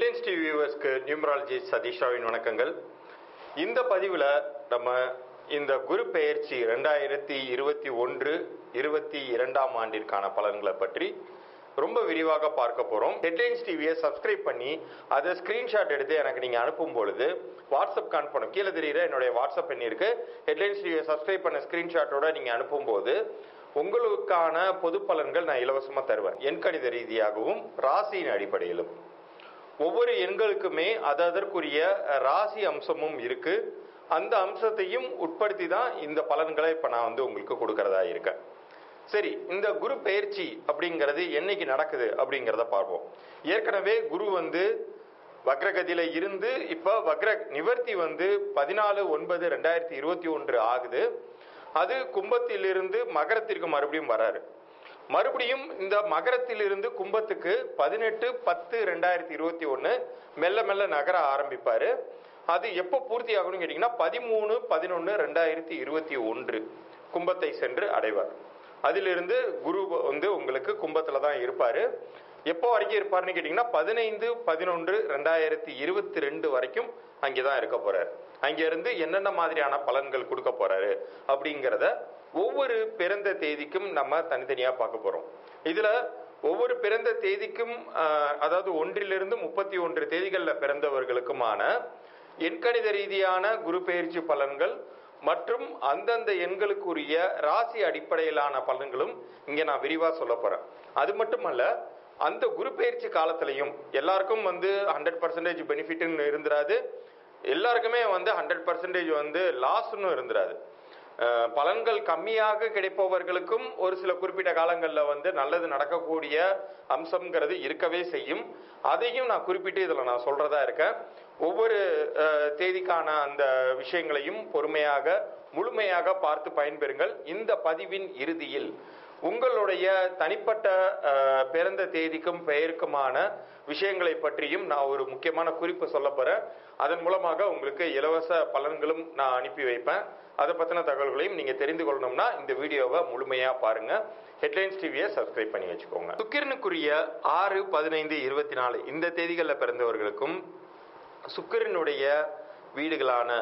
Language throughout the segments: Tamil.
ஹெட்லைன்ஸ் டிவி வியூவர்ஸ்க்கு நியூமராலஜி சதீஷாவின் வணக்கங்கள் இந்த பதிவில் நம்ம இந்த குரு பெயர்ச்சி ரெண்டாயிரத்தி இருபத்தி ஒன்று இருபத்தி இரண்டாம் ஆண்டிற்கான பலன்களை பற்றி ரொம்ப விரிவாக பார்க்க போகிறோம் ஹெட்லைன்ஸ் டிவியை சப்ஸ்கிரைப் பண்ணி அதை ஸ்க்ரீன்ஷாட் எடுத்து எனக்கு நீங்கள் அனுப்பும் பொழுது வாட்ஸ்அப் அனுப்பணும் கீழே தெரியுற என்னுடைய வாட்ஸ்அப் எண் இருக்கு ஹெட்லைன்ஸ் டிவியை சப்ஸ்கிரைப் பண்ண ஸ்க்ரீன்ஷாட்டோட நீங்கள் அனுப்பும்போது உங்களுக்கான பொது பலன்கள் நான் இலவசமாக தருவேன் எண்கணித ரீதியாகவும் ராசியின் அடிப்படையிலும் ஒவ்வொரு எண்களுக்குமே அது அதற்குரிய ராசி அம்சமும் இருக்கு அந்த அம்சத்தையும் உட்படுத்தி தான் இந்த பலன்களை இப்போ நான் வந்து உங்களுக்கு கொடுக்கறதா இருக்கேன் சரி இந்த குரு பெயர்ச்சி அப்படிங்கிறது என்னைக்கு நடக்குது அப்படிங்கிறத பார்ப்போம் ஏற்கனவே குரு வந்து வக்ரகதியில இருந்து இப்போ வக்ர நிவர்த்தி வந்து பதினாலு ஒன்பது ரெண்டாயிரத்தி இருபத்தி ஒன்று ஆகுது அது கும்பத்திலிருந்து மகரத்திற்கு மறுபடியும் வராரு மறுபடியும் இந்த மகரத்திலிருந்து கும்பத்துக்கு பதினெட்டு பத்து ரெண்டாயிரத்தி இருபத்தி ஒன்று மெல்ல மெல்ல நகர ஆரம்பிப்பாரு அது எப்போ பூர்த்தி ஆகணும்னு கேட்டிங்கன்னா பதிமூணு பதினொன்று ரெண்டாயிரத்தி இருபத்தி ஒன்று கும்பத்தை சென்று அடைவார் அதிலிருந்து குரு வந்து உங்களுக்கு கும்பத்தில் தான் இருப்பார் எப்போ வரைக்கும் இருப்பார்னு கேட்டிங்கன்னா பதினைந்து பதினொன்று ரெண்டாயிரத்தி இருபத்தி ரெண்டு வரைக்கும் அங்கே தான் இருக்க போறார் அங்கிருந்து என்னென்ன மாதிரியான பலன்கள் கொடுக்க போறாரு அப்படிங்கிறத ஒவ்வொரு பிறந்த தேதிக்கும் நம்ம தனித்தனியாக பார்க்க போகிறோம் இதில் ஒவ்வொரு பிறந்த தேதிக்கும் ஆஹ், அதாவது ஒன்றிலிருந்து முப்பத்தி ஒன்று தேதிகளில் பிறந்தவர்களுக்குமான எண்கணித ரீதியான குரு பெயர்ச்சி பலன்கள் மற்றும் அந்தந்த எண்களுக்குரிய ராசி அடிப்படையிலான பலன்களும் இங்கே நான் விரிவாக சொல்ல போகிறேன் அது மட்டுமல்ல அந்த குரு பெயர்ச்சி காலத்திலையும் எல்லாருக்கும் வந்து ஹண்ட்ரட் பர்சன்டேஜ் பெனிஃபிட்னு இருந்துராது எல்லாருக்குமே வந்து ஹண்ட்ரட் பர்சன்டேஜ் வந்து லாஸ்ன்னு இருந்துராது அஹ் பலன்கள் கம்மியாக கிடைப்பவர்களுக்கும் ஒரு சில குறிப்பிட்ட காலங்களில் வந்து நல்லது நடக்கக்கூடிய அம்சம்ங்கிறது இருக்கவே செய்யும் அதையும் நான் குறிப்பிட்டு இதில் நான் சொல்றதா இருக்கேன் ஒவ்வொரு அஹ், தேதிக்கான அந்த விஷயங்களையும் பொறுமையாக முழுமையாக பார்த்து பயன்பெறுங்கள் இந்த பதிவின் இறுதியில் உங்களுடைய தனிப்பட்ட அஹ், பிறந்த தேதிக்கும் பெயருக்குமான விஷயங்களை பற்றியும் நான் ஒரு முக்கியமான குறிப்பு சொல்ல போறேன் அதன் மூலமாக உங்களுக்கு இலவச பலன்களும் நான் அனுப்பி வைப்பேன் அதை பற்றின தகவல்களையும் நீங்கள் தெரிந்து கொள்ளணும்னா இந்த வீடியோவை முழுமையாக பாருங்க ஹெட்லைன்ஸ் டிவியை சப்ஸ்கிரைப் பண்ணி வச்சுக்கோங்க சுக்கிரனுக்குரிய ஆறு பதினைந்து இருபத்தி நாலு இந்த தேதிகளில் பிறந்தவர்களுக்கும் சுக்கிரனுடைய வீடுகளான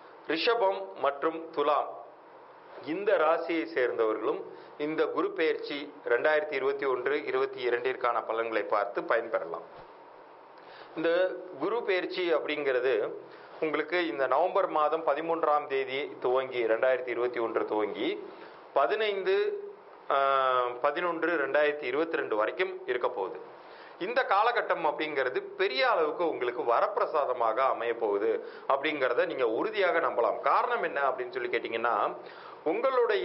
ரிஷபம் மற்றும் துலாம் இந்த ராசியை சேர்ந்தவர்களும் இந்த குரு பெயர்ச்சி ரெண்டாயிரத்தி இருபத்தி ஒன்று இருபத்தி இரண்டிற்கான பலன்களை பார்த்து பயன்பெறலாம் இந்த குரு பெயர்ச்சி அப்படிங்கிறது உங்களுக்கு இந்த நவம்பர் மாதம் பதிமூன்றாம் தேதி துவங்கி ரெண்டாயிரத்தி இருபத்தி ஒன்று துவங்கி பதினைந்து பதினொன்று ரெண்டாயிரத்தி இருபத்தி ரெண்டு வரைக்கும் இருக்க போகுது இந்த காலகட்டம் அப்படிங்கிறது பெரிய அளவுக்கு உங்களுக்கு வரப்பிரசாதமாக அமைய போகுது அப்படிங்கிறத நீங்க உறுதியாக நம்பலாம் காரணம் என்ன அப்படின்னு சொல்லி கேட்டீங்கன்னா உங்களுடைய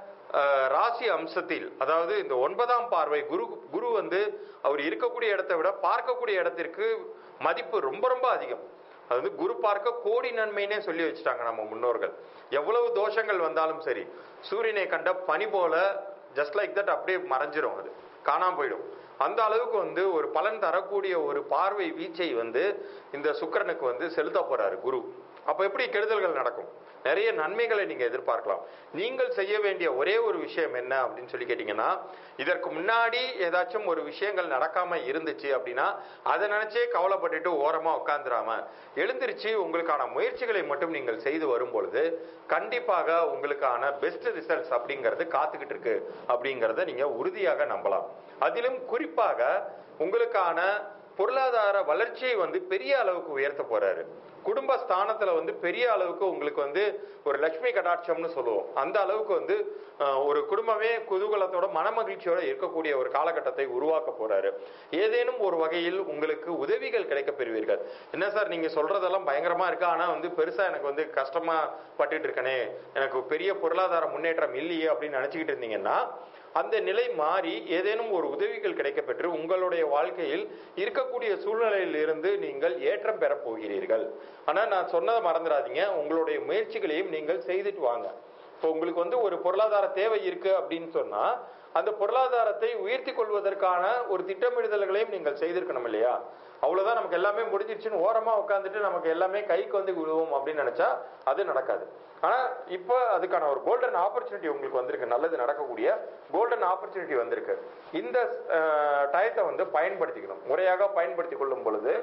அஹ், ராசி அம்சத்தில் அதாவது இந்த ஒன்பதாம் பார்வை குரு குரு வந்து அவர் இருக்கக்கூடிய இடத்தை விட பார்க்கக்கூடிய இடத்திற்கு மதிப்பு ரொம்ப ரொம்ப அதிகம் அது வந்து குரு பார்க்க கோடி நன்மைன்னே சொல்லி வச்சுட்டாங்க நம்ம முன்னோர்கள் எவ்வளவு தோஷங்கள் வந்தாலும் சரி சூரியனை கண்ட பனி போல ஜஸ்ட் லைக் தட் அப்படியே மறைஞ்சிரும் அது காணாம போயிடும் அந்த அளவுக்கு வந்து ஒரு பலன் தரக்கூடிய ஒரு பார்வை வீச்சை வந்து இந்த சுக்கிரனுக்கு வந்து செலுத்த போறாரு குரு அப்ப எப்படி கெடுதல்கள் நடக்கும் நிறைய நன்மைகளை நீங்க எதிர்பார்க்கலாம் நீங்கள் செய்ய வேண்டிய ஒரே ஒரு விஷயம் என்ன அப்படின்னு சொல்லி கேட்டீங்கன்னா இதற்கு முன்னாடி ஏதாச்சும் ஒரு விஷயங்கள் நடக்காம இருந்துச்சு அப்படின்னா அதை நினைச்சே கவலைப்பட்டுட்டு ஓரமா உட்காந்துராம எழுந்திருச்சு உங்களுக்கான முயற்சிகளை மட்டும் நீங்கள் செய்து வரும் பொழுது கண்டிப்பாக உங்களுக்கான பெஸ்ட் ரிசல்ட்ஸ் அப்படிங்கிறது காத்துக்கிட்டு இருக்கு அப்படிங்கிறத நீங்க உறுதியாக நம்பலாம் அதிலும் குறிப்பாக உங்களுக்கான பொருளாதார வளர்ச்சியை வந்து பெரிய அளவுக்கு உயர்த்த போறாரு குடும்ப ஸ்தானத்துல வந்து பெரிய அளவுக்கு உங்களுக்கு வந்து ஒரு லட்சுமி கடாட்சம்னு சொல்லுவோம் அந்த அளவுக்கு வந்து அஹ், ஒரு குடும்பமே குதூகலத்தோட மனமகிழ்ச்சியோட இருக்கக்கூடிய ஒரு காலகட்டத்தை உருவாக்க போறாரு ஏதேனும் ஒரு வகையில் உங்களுக்கு உதவிகள் கிடைக்க பெறுவீர்கள் என்ன சார் நீங்க சொல்றதெல்லாம் பயங்கரமா இருக்கு ஆனா வந்து பெருசா எனக்கு வந்து கஷ்டமா பட்டுட்டு இருக்கனே எனக்கு பெரிய பொருளாதார முன்னேற்றம் இல்லையே அப்படின்னு நினைச்சுக்கிட்டு இருந்தீங்கன்னா அந்த நிலை மாறி ஏதேனும் ஒரு உதவிகள் கிடைக்கப்பெற்று உங்களுடைய வாழ்க்கையில் இருக்கக்கூடிய சூழ்நிலையில் இருந்து நீங்கள் ஏற்றம் பெறப் போகிறீர்கள் ஆனா நான் சொன்னதை மறந்துடாதீங்க உங்களுடைய முயற்சிகளையும் நீங்கள் செய்துட்டு வாங்க இப்போ உங்களுக்கு வந்து ஒரு பொருளாதார தேவை இருக்கு அப்படின்னு சொன்னா அந்த பொருளாதாரத்தை உயர்த்தி கொள்வதற்கான ஒரு திட்டமிடுதல்களையும் நீங்கள் செய்திருக்கணும் இல்லையா அவ்வளவுதான் நமக்கு எல்லாமே முடிஞ்சிருச்சுன்னு ஓரமா உட்காந்துட்டு நமக்கு எல்லாமே கைக்கு வந்து விழுவோம் அப்படின்னு நினைச்சா அது நடக்காது ஆனா இப்போ அதுக்கான ஒரு கோல்டன் ஆப்பர்ச்சுனிட்டி உங்களுக்கு வந்திருக்கு நல்லது நடக்கக்கூடிய கோல்டன் ஆப்பர்ச்சுனிட்டி வந்திருக்கு இந்த அஹ், டயத்தை வந்து பயன்படுத்திக்கணும் முறையாக பயன்படுத்தி கொள்ளும் பொழுது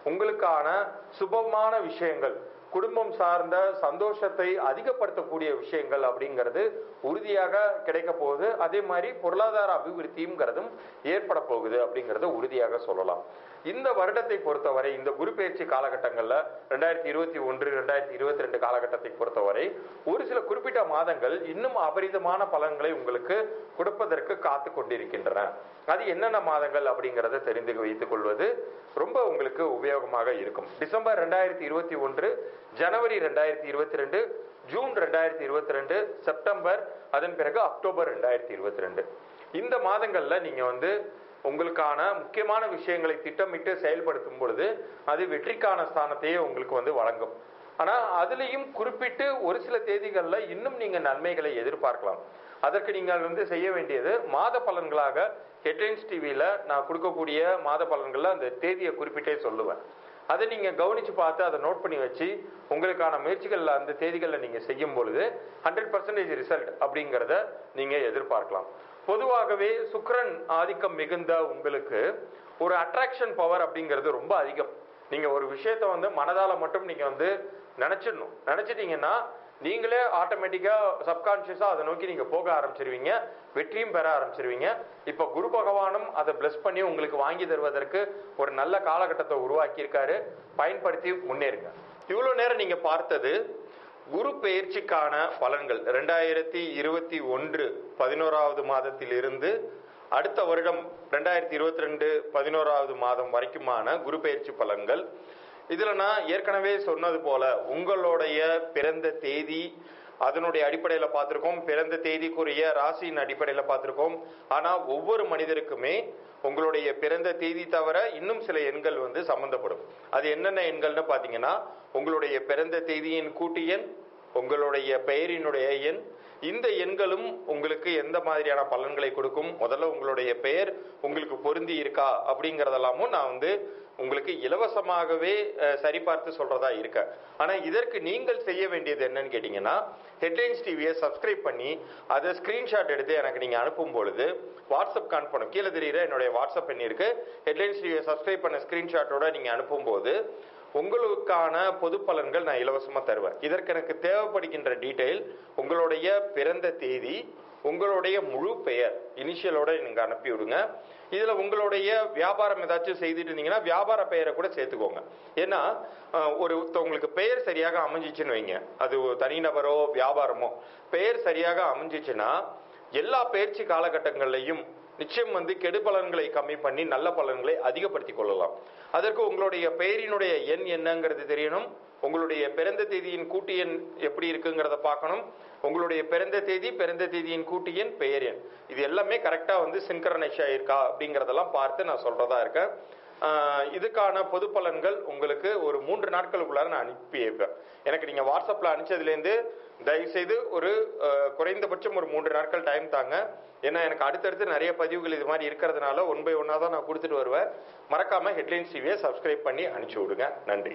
உங்களுக்கான சுபமான விஷயங்கள் குடும்பம் சார்ந்த சந்தோஷத்தை அதிகப்படுத்தக்கூடிய விஷயங்கள் அப்படிங்கிறது உறுதியாக கிடைக்க போகுது அதே மாதிரி பொருளாதார அபிவிருத்திங்கிறதும் ஏற்பட போகுது அப்படிங்கறத உறுதியாக சொல்லலாம் இந்த வருடத்தை பொறுத்தவரை இந்த குரு பயிற்சி காலகட்டங்கள்ல ரெண்டாயிரத்தி இருபத்தி ஒன்று ரெண்டாயிரத்தி இருபத்தி ரெண்டு காலகட்டத்தை பொறுத்தவரை ஒரு சில குறிப்பிட்ட மாதங்கள் இன்னும் அபரிதமான பலன்களை உங்களுக்கு கொடுப்பதற்கு காத்து கொண்டிருக்கின்றன அது என்னென்ன மாதங்கள் அப்படிங்கறத தெரிந்து வைத்துக் கொள்வது ரொம்ப உங்களுக்கு உபயோகமாக இருக்கும் டிசம்பர் ரெண்டாயிரத்தி இருபத்தி ஒன்று ஜனவரி ரெண்டாயிரத்தி இருபத்தி ரெண்டு ஜூன் ரெண்டாயிரத்தி இருபத்தி ரெண்டு செப்டம்பர் அதன் பிறகு அக்டோபர் ரெண்டாயிரத்தி இருபத்தி ரெண்டு இந்த மாதங்கள்ல நீங்க வந்து உங்களுக்கான முக்கியமான விஷயங்களை திட்டமிட்டு செயல்படுத்தும் பொழுது அது வெற்றிக்கான ஸ்தானத்தையே உங்களுக்கு வந்து வழங்கும் ஆனா அதுலயும் குறிப்பிட்டு ஒரு சில தேதிகள்ல இன்னும் நீங்க நன்மைகளை எதிர்பார்க்கலாம் அதற்கு நீங்கள் வந்து செய்ய வேண்டியது மாத பலன்களாக ஹெட்லைன்ஸ் டிவியில நான் கொடுக்கக்கூடிய மாத பலன்கள்ல அந்த தேதியை குறிப்பிட்டே சொல்லுவேன் அதை நீங்க கவனிச்சு பார்த்து அதை நோட் பண்ணி வச்சு உங்களுக்கான முயற்சிகள்ல அந்த தேதிகளில் நீங்க செய்யும் பொழுது ஹண்ட்ரட் பர்சன்டேஜ் ரிசல்ட் அப்படிங்கிறத நீங்க எதிர்பார்க்கலாம் பொதுவாகவே சுக்கிரன் ஆதிக்கம் மிகுந்த உங்களுக்கு ஒரு அட்ராக்ஷன் பவர் அப்படிங்கிறது ரொம்ப அதிகம் நீங்க ஒரு விஷயத்த வந்து மனதால மட்டும் நீங்க வந்து நினைச்சிடணும் நினைச்சிட்டீங்கன்னா நீங்களே ஆட்டோமேட்டிக்கா சப்கான்சியஸா அதை நோக்கி நீங்க போக ஆரம்பிச்சிருவீங்க வெற்றியும் பெற ஆரம்பிச்சிருவீங்க இப்ப குரு பகவானும் அதை பிளஸ் பண்ணி உங்களுக்கு வாங்கி தருவதற்கு ஒரு நல்ல காலகட்டத்தை உருவாக்கி இருக்காரு பயன்படுத்தி முன்னேறுங்க இவ்வளவு நேரம் நீங்க பார்த்தது குரு பெயர்ச்சிக்கான பலன்கள் ரெண்டாயிரத்தி இருபத்தி ஒன்று பதினோராவது மாதத்திலிருந்து அடுத்த வருடம் ரெண்டாயிரத்தி இருபத்தி ரெண்டு பதினோராவது மாதம் வரைக்குமான குரு பெயர்ச்சி பலன்கள் இதுல நான் ஏற்கனவே சொன்னது போல உங்களுடைய பிறந்த தேதி அதனுடைய அடிப்படையில பார்த்திருக்கோம் பிறந்த தேதிக்குரிய ராசியின் அடிப்படையில பார்த்திருக்கோம் ஆனா ஒவ்வொரு மனிதருக்குமே உங்களுடைய பிறந்த தேதி தவிர இன்னும் சில எண்கள் வந்து சம்பந்தப்படும் அது என்னென்ன எண்கள்னு பாத்தீங்கன்னா உங்களுடைய பிறந்த தேதியின் கூட்டு எண் உங்களுடைய பெயரினுடைய எண் இந்த எண்களும் உங்களுக்கு எந்த மாதிரியான பலன்களை கொடுக்கும் முதல்ல உங்களுடைய பெயர் உங்களுக்கு பொருந்தி இருக்கா அப்படிங்கறதெல்லாமும் நான் வந்து உங்களுக்கு இலவசமாகவே அஹ், சரிபார்த்து சொல்றதா இருக்க ஆனா இதற்கு நீங்கள் செய்ய வேண்டியது என்னன்னு கேட்டீங்கன்னா ஹெட்லைன்ஸ் டிவியை சப்ஸ்கிரைப் பண்ணி அதை ஸ்கிரீன்ஷாட் எடுத்து எனக்கு நீங்க அனுப்பும் பொழுது வாட்ஸ்அப் அனுப்பணும் கீழே தெரியுற என்னுடைய வாட்ஸ்அப் எண் இருக்கு ஹெட்லைன்ஸ் டிவியை சப்ஸ்கிரைப் பண்ண ஸ்கிரீன்ஷாட்டோட நீங்க அனுப்பும்போது உங்களுக்கான பொது பலன்கள் நான் இலவசமா தருவேன் இதற்கு எனக்கு தேவைப்படுகின்ற டீடைல் உங்களுடைய பிறந்த தேதி உங்களுடைய முழு பெயர் இனிஷியலோட நீங்க அனுப்பி விடுங்க இதுல உங்களுடைய வியாபாரம் ஏதாச்சும் செய்துட்டு இருந்தீங்கன்னா வியாபார பெயரை கூட சேர்த்துக்கோங்க ஏன்னா அஹ், ஒருத்தவங்களுக்கு பெயர் சரியாக அமைஞ்சிச்சுன்னு வைங்க அது ஒரு தனிநபரோ வியாபாரமோ பெயர் சரியாக அமைஞ்சிச்சுன்னா எல்லா பயிற்சி காலகட்டங்கள்லையும் நிச்சயம் வந்து கெடு பலன்களை கம்மி பண்ணி நல்ல பலன்களை அதிகப்படுத்திக் கொள்ளலாம் அதற்கு உங்களுடைய பெயரினுடைய எண் என்னங்கிறது தெரியணும் உங்களுடைய பிறந்த தேதியின் கூட்டு எண் எப்படி இருக்குங்கிறத பார்க்கணும் உங்களுடைய பிறந்த தேதி பிறந்த தேதியின் கூட்டு எண் பெயர் எண் இது எல்லாமே கரெக்டா வந்து சின்கரனைஸ் ஆயிருக்கா அப்படிங்கறதெல்லாம் பார்த்து நான் சொல்றதா இருக்கேன் ஆஹ் இதுக்கான பொது பலன்கள் உங்களுக்கு ஒரு மூன்று நாட்களுக்குள்ளார நான் அனுப்பி வைப்பேன் எனக்கு நீங்க வாட்ஸ்அப்ல அனுப்பிச்சதுலேருந்து தயவு செய்து ஒரு ஆஹ், குறைந்தபட்சம் ஒரு மூன்று நாட்கள் டைம் தாங்க ஏன்னா எனக்கு அடுத்தடுத்து நிறைய பதிவுகள் இது மாதிரி இருக்கிறதுனால ஒன் பை ஒன்னா தான் நான் கொடுத்துட்டு வருவேன் மறக்காம ஹெட்லைன்ஸ் டிவியை சப்ஸ்கிரைப் பண்ணி அனுப்பிச்சு விடுங்க நன்றி